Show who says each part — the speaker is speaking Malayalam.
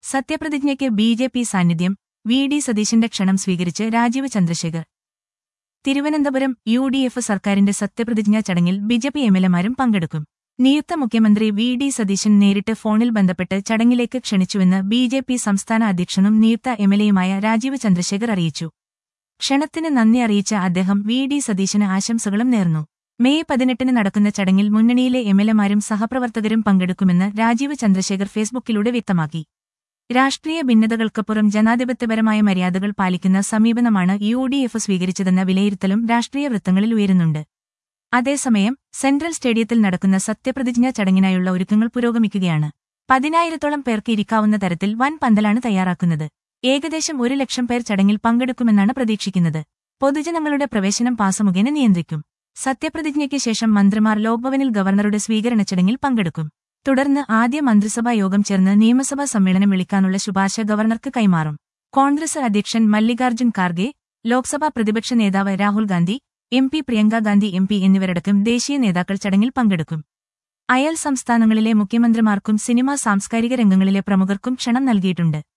Speaker 1: സത്യപ്രതിജ്ഞയ്ക്ക് ബി ജെ പി സാന്നിധ്യം വി ഡി സതീശന്റെ ക്ഷണം സ്വീകരിച്ച് Rajeev Chandrasekhar Thiruvananthapuram U D F സർക്കാരിന്റെ സത്യപ്രതിജ്ഞാ ചടങ്ങിൽ ബിജെപി എംഎൽഎമാരും പങ്കെടുക്കും നിയുക്ത മുഖ്യമന്ത്രി വി ഡി സതീശൻ നേരിട്ട് ഫോണിൽ ബന്ധപ്പെട്ട് ചടങ്ങിലേക്ക് ക്ഷണിച്ചുവെന്ന് ബി ജെ പി സംസ്ഥാന അധ്യക്ഷനും നിയുക്ത എംഎൽഎയുമായ രാജീവ് ചന്ദ്രശേഖർ അറിയിച്ചു ക്ഷണത്തിന് നന്ദി അറിയിച്ച അദ്ദേഹം വി ഡി സതീശന് ആശംസകളും നേർന്നു മെയ് പതിനെട്ടിന് നടക്കുന്ന ചടങ്ങിൽ മുന്നണിയിലെ എംഎൽഎമാരും സഹപ്രവർത്തകരും പങ്കെടുക്കുമെന്ന് രാജീവ് ചന്ദ്രശേഖർ ഫേസ്ബുക്കിലൂടെ വ്യക്തമാക്കി രാഷ്ട്രീയ ഭിന്നതകൾക്കപ്പുറം ജനാധിപത്യപരമായ മര്യാദകൾ പാലിക്കുന്ന സമീപനമാണ് യു ഡി എഫ് സ്വീകരിച്ചതെന്ന വിലയിരുത്തലും രാഷ്ട്രീയ വൃത്തങ്ങളിൽ ഉയരുന്നുണ്ട് അതേസമയം സെൻട്രൽ സ്റ്റേഡിയത്തിൽ നടക്കുന്ന സത്യപ്രതിജ്ഞാ ചടങ്ങിനായുള്ള ഒരുക്കങ്ങൾ പുരോഗമിക്കുകയാണ് പതിനായിരത്തോളം പേർക്ക് ഇരിക്കാവുന്ന തരത്തിൽ വൻ പന്തലാണ് തയ്യാറാക്കുന്നത് ഏകദേശം ഒരു ലക്ഷം പേർ ചടങ്ങിൽ പങ്കെടുക്കുമെന്നാണ് പ്രതീക്ഷിക്കുന്നത് പൊതുജനങ്ങളുടെ പ്രവേശനം പാസ മുഖേന നിയന്ത്രിക്കും സത്യപ്രതിജ്ഞയ്ക്ക് ശേഷം മന്ത്രിമാർ ലോക്ഭവനിൽ ഗവർണറുടെ സ്വീകരണ ചടങ്ങിൽ പങ്കെടുക്കും തുടർന്ന് ആദ്യ മന്ത്രിസഭാ യോഗം ചേർന്ന് നിയമസഭാ സമ്മേളനം വിളിക്കാനുള്ള ശുപാർശ ഗവർണർക്ക് കൈമാറും കോൺഗ്രസ് അധ്യക്ഷൻ മല്ലികാർജ്ജുൻ ഖാർഗെ ലോക്സഭാ പ്രതിപക്ഷ നേതാവ് Rahul Gandhi M P Priyanka Gandhi M P എന്നിവരടക്കം ദേശീയ നേതാക്കൾ ചടങ്ങിൽ പങ്കെടുക്കും അയൽ സംസ്ഥാനങ്ങളിലെ മുഖ്യമന്ത്രിമാർക്കും സിനിമാ സാംസ്കാരിക രംഗങ്ങളിലെ പ്രമുഖർക്കും ക്ഷണം നൽകിയിട്ടുണ്ട്